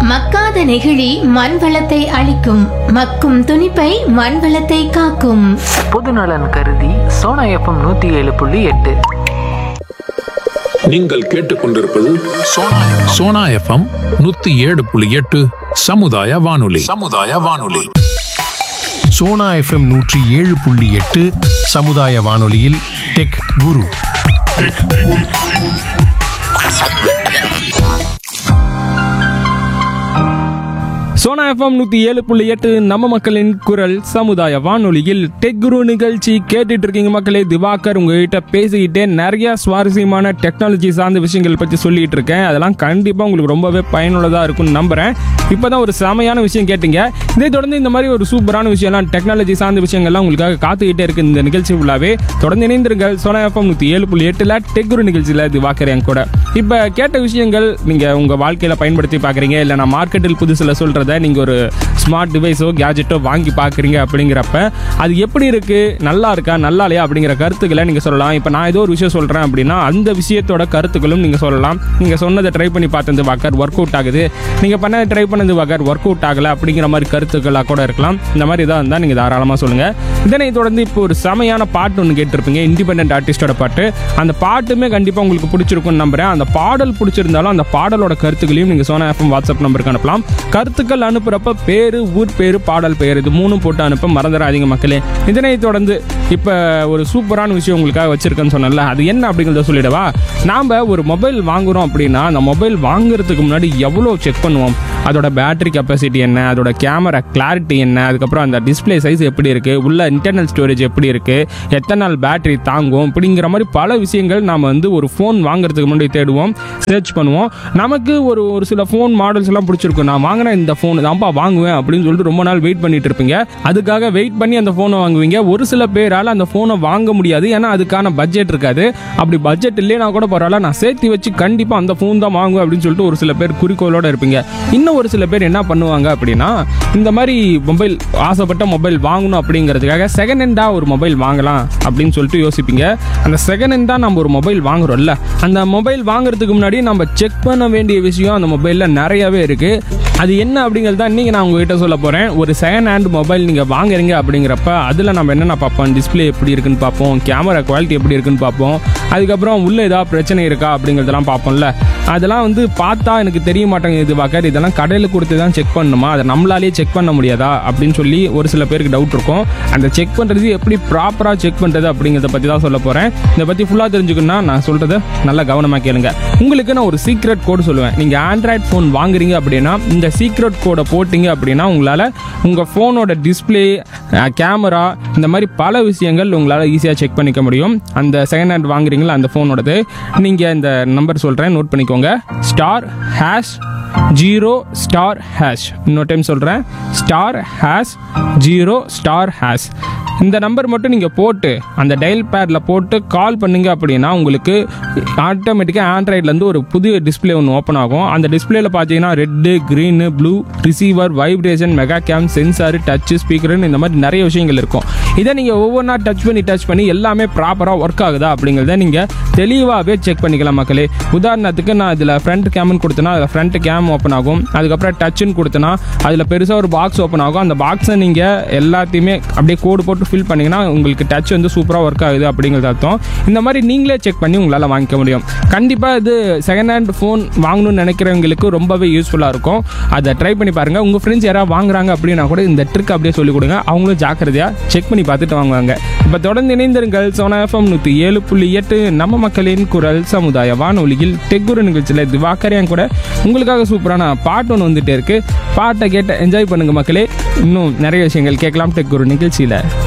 மக்காத நெகிழி மண் வளத்தை அழிக்கும் மக்கும் துணிப்பை மண் வளத்தை காக்கும் பொதுநலன் கருதி சோனா எஃப்எம் நூத்தி ஏழு புள்ளி எட்டு நீங்கள் கேட்டுக்கொண்டிருப்பது சோனா சோனா எஃப்எம் நூத்தி ஏழு புள்ளி எட்டு சமுதாய வானொலி சமுதாய வானொலி சோனா எஃப்எம் நூற்றி ஏழு புள்ளி எட்டு சமுதாய வானொலியில் டெக் குரு சோனா எஃப்எம் நூற்றி ஏழு புள்ளி எட்டு நம்ம மக்களின் குரல் சமுதாய வானொலியில் டெக் குரு நிகழ்ச்சி கேட்டுட்டு இருக்கீங்க மக்களே திவாகர் உங்ககிட்ட பேசிக்கிட்டே நிறைய சுவாரஸ்யமான டெக்னாலஜி சார்ந்த விஷயங்கள் பற்றி சொல்லிட்டு இருக்கேன் அதெல்லாம் கண்டிப்பாக உங்களுக்கு ரொம்பவே பயனுள்ளதாக இருக்கும்னு நம்புகிறேன் இப்போ தான் ஒரு செமையான விஷயம் கேட்டீங்க இதை தொடர்ந்து இந்த மாதிரி ஒரு சூப்பரான விஷயம்லாம் டெக்னாலஜி சார்ந்த விஷயங்கள்லாம் உங்களுக்காக காத்துக்கிட்டே இருக்கு இந்த நிகழ்ச்சி ஃபுல்லாகவே தொடர்ந்து இணைந்திருங்கள் சோனா எஃப்எம் நூற்றி ஏழு புள்ளி எட்டில் டெக் குரு நிகழ்ச்சியில் திவாகர் என் கூட இப்போ கேட்ட விஷயங்கள் நீங்கள் உங்கள் வாழ்க்கையில் பயன்படுத்தி பார்க்குறீங்க இல்லை நான் மார்க்கெட்டில் புதுசில் சொல்கிறத நீங்கள் ஒரு ஸ்மார்ட் டிவைஸோ கேஜெட்டோ வாங்கி பார்க்குறீங்க அப்படிங்கிறப்ப அது எப்படி இருக்குது நல்லா இருக்கா நல்லா இல்லையா அப்படிங்கிற கருத்துக்களை நீங்கள் சொல்லலாம் இப்போ நான் ஏதோ ஒரு விஷயம் சொல்கிறேன் அப்படின்னா அந்த விஷயத்தோட கருத்துக்களும் நீங்கள் சொல்லலாம் நீங்கள் சொன்னதை ட்ரை பண்ணி பார்த்தது வாக்கர் ஒர்க் அவுட் ஆகுது நீங்கள் பண்ணதை ட்ரை பண்ணது வாக்கர் ஒர்க் அவுட் ஆகலை அப்படிங்கிற மாதிரி கருத்துக்களாக கூட இருக்கலாம் இந்த மாதிரி இதாக இருந்தால் நீங்கள் தாராளமாக சொல்லுங்கள் இதனை தொடர்ந்து இப்போ ஒரு செமையான பாட்டு ஒன்று கேட்டிருப்பீங்க இண்டிபெண்ட் ஆர்டிஸ்டோட பாட்டு அந்த பாட்டுமே கண்டிப்பாக உங்களுக்கு பிடிச்சிருக்கும்னு நம்புறேன் அந்த பாடல் பிடிச்சிருந்தாலும் அந்த பாடலோட கருத்துக்களையும் நீங்கள் சோனா எஃப்எம் வாட்ஸ்அப் நம்பருக்கு அனுப்பலாம் கருத்துக்கள் அனுப்புறப்ப பேரு ஊர் பேரு பாடல் பெயர் இது மூணும் போட்டு அனுப்ப மறந்துடாதீங்க மக்களே இதனை தொடர்ந்து இப்போ ஒரு சூப்பரான விஷயம் உங்களுக்காக வச்சிருக்கேன்னு சொன்னேன்ல அது என்ன அப்படிங்கிறத சொல்லிடவா நாம் ஒரு மொபைல் வாங்குறோம் அப்படின்னா அந்த மொபைல் வாங்குறதுக்கு முன்னாடி எவ்வளோ செக் பண்ணுவோம் அதோட பேட்டரி கெப்பாசிட்டி என்ன அதோட கேமரா கிளாரிட்டி என்ன அதுக்கப்புறம் அந்த டிஸ்ப்ளே சைஸ் எப்படி இருக்குது உள்ள இன்டர்னல் ஸ்டோரேஜ் எப்படி இருக்குது எத்தனை நாள் பேட்டரி தாங்கும் அப்படிங்கிற மாதிரி பல விஷயங்கள் நாம் வந்து ஒரு ஃபோன் வாங்குறதுக்கு முன்னாடி தேடுவோம் சர்ச் பண்ணுவோம் நமக்கு ஒரு ஒரு சில ஃபோன் மாடல்ஸ் எல்லாம் பிடிச்சிருக்கும் நான் வாங்கின இந்த ஃபோன் தான்ப்பா வாங்குவேன் அப்படின்னு சொல்லிட்டு ரொம்ப நாள் வெயிட் பண்ணிட்டு இருப்பீங்க அதுக்காக வெயிட் பண்ணி அந்த ஃபோனை வாங்குவீங்க ஒரு சில பேரால் அந்த ஃபோனை வாங்க முடியாது ஏன்னா அதுக்கான பட்ஜெட் இருக்காது அப்படி பட்ஜெட் இல்லைனா கூட பரவாயில்ல நான் சேர்த்து வச்சு கண்டிப்பாக அந்த ஃபோன் தான் வாங்குவேன் அப்படின்னு சொல்லிட்டு ஒரு சில பேர் குறிக்கோளோட இருப்பீங்க இன்னும் ஒரு சில பேர் என்ன பண்ணுவாங்க அப்படின்னா இந்த மாதிரி மொபைல் ஆசைப்பட்ட மொபைல் வாங்கணும் அப்படிங்கிறதுக்காக செகண்ட் ஹேண்டாக ஒரு மொபைல் வாங்கலாம் அப்படின்னு சொல்லிட்டு யோசிப்பீங்க அந்த செகண்ட் ஹேண்டாக நம்ம ஒரு மொபைல் வாங்குறோம்ல அந்த மொபைல் வாங்குறதுக்கு முன்னாடி நம்ம செக் பண்ண வேண்டிய விஷயம் அந்த மொபைலில் நிறையவே இருக்குது அது என்ன அப்படிங்கிறது தான் இன்றைக்கி நான் உங்ககிட்ட சொல்ல போகிறேன் ஒரு செகண்ட் ஹேண்ட் மொபைல் நீங்கள் வாங்குறீங்க அப்படிங்கிறப்ப அதில் நம்ம என்னென்ன பார்ப்போம் டிஸ்ப்ளே எப்படி இருக்குன்னு பார்ப்போம் கேமரா குவாலிட்டி எப்படி இருக்குன்னு பார்ப்போம் அதுக்கப்புறம் உள்ள ஏதாவது பிரச்சனை இருக்கா அப்படிங்கிறதெல்லாம் பார்ப்போம்ல அதெல்லாம் வந்து பார்த்தா எனக்கு தெரிய மாட்டேங்குது பாக்கர் இதெல்லாம் கடையில் கொடுத்து தான் செக் பண்ணணுமா அதை நம்மளாலேயே செக் பண்ண முடியாதா அப்படின்னு சொல்லி ஒரு சில பேருக்கு டவுட் இருக்கும் அந்த செக் பண்ணுறது எப்படி ப்ராப்பராக செக் பண்ணுறது அப்படிங்கிறத பற்றி தான் சொல்ல போகிறேன் இதை பற்றி ஃபுல்லாக தெரிஞ்சுக்கணும்னா நான் சொல்கிறத நல்லா கவனமாக கேளுங்க உங்களுக்கு நான் ஒரு சீக்ரெட் கோடு சொல்லுவேன் நீங்கள் ஆண்ட்ராய்ட் ஃபோன் வாங்குறீங்க அப்படின்னா இந்த சீக்ரெட் கோடை போட்டிங்க அப்படின்னா உங்களால் உங்கள் ஃபோனோட டிஸ்பிளே கேமரா இந்த மாதிரி பல விஷயங்கள் உங்களால் ஈஸியாக செக் பண்ணிக்க முடியும் அந்த செகண்ட் ஹேண்ட் வாங்குறீங்களா அந்த ஃபோனோடது நீங்கள் இந்த நம்பர் சொல்கிறேன் நோட் பண்ணிக்கோங்க star hash zero star hash இன்னொரு டைம் சொல்கிறேன் star hash zero star hash இந்த நம்பர் மட்டும் நீங்கள் போட்டு அந்த டயல் பேடில் போட்டு கால் பண்ணீங்க அப்படின்னா உங்களுக்கு ஆட்டோமேட்டிக்காக ஆண்ட்ராய்ட்லேருந்து ஒரு புதிய டிஸ்பிளே ஒன்று ஓப்பன் ஆகும் அந்த டிஸ்பிளேல பார்த்தீங்கன்னா red green blue receiver vibration mega game sensor touch ஸ்பீக்கர்னு இந்த மாதிரி நிறைய விஷயங்கள் இருக்கும் இதை நீங்கள் ஒவ்வொன்றா டச் பண்ணி டச் பண்ணி எல்லாமே ப்ராப்பராக ஒர்க் ஆகுதா அப்படிங்கிறத நீங்கள் தெளிவாகவே செக் பண்ணிக்கலாம் மக்களே உதாரணத்துக்கு நான் இதில் ஃப்ரண்ட் கேம்னு கொடுத்தேன்னா அதில் ஃப்ரண்ட் கேம் ஓப்பன் ஆகும் அதுக்கப்புறம் டச்சுன்னு கொடுத்தேன்னா அதில் பெருசாக ஒரு பாக்ஸ் ஓப்பன் ஆகும் அந்த பாக்ஸை நீங்கள் எல்லாத்தையுமே அப்படியே கோடு போட்டு ஃபில் பண்ணிங்கன்னா உங்களுக்கு டச் வந்து சூப்பராக ஒர்க் ஆகுது அப்படிங்கிறது அர்த்தம் இந்த மாதிரி நீங்களே செக் பண்ணி உங்களால் வாங்கிக்க முடியும் கண்டிப்பாக இது செகண்ட் ஹேண்ட் ஃபோன் வாங்கணும்னு நினைக்கிறவங்களுக்கு ரொம்பவே யூஸ்ஃபுல்லாக இருக்கும் அதை ட்ரை பண்ணி பாருங்கள் உங்கள் ஃப்ரெண்ட்ஸ் யாராவது வாங்குறாங்க அப்படின்னா கூட இந்த ட்ரிக் அப்படியே சொல்லிக் கொடுங்க அவங்களும் ஜாக்கிரதையாக செக் பண்ணி பார்த்துட்டு வாங்குவாங்க இப்போ தொடர்ந்து இணைந்திருங்கள் சோனா எஃப்எம் நூற்றி ஏழு புள்ளி எட்டு நம்ம மக்களின் குரல் சமுதாய வானொலியில் டெக்குரு நிகழ்ச்சியில் திவாக்கரையான் கூட உங்களுக்காக சூப்பரான பாட்டு ஒன்று வந்துட்டே இருக்கு பாட்டை கேட்டு என்ஜாய் பண்ணுங்க மக்களே இன்னும் நிறைய விஷயங்கள் கேட்கலாம் டெக்குரு நிகழ்ச்சியில்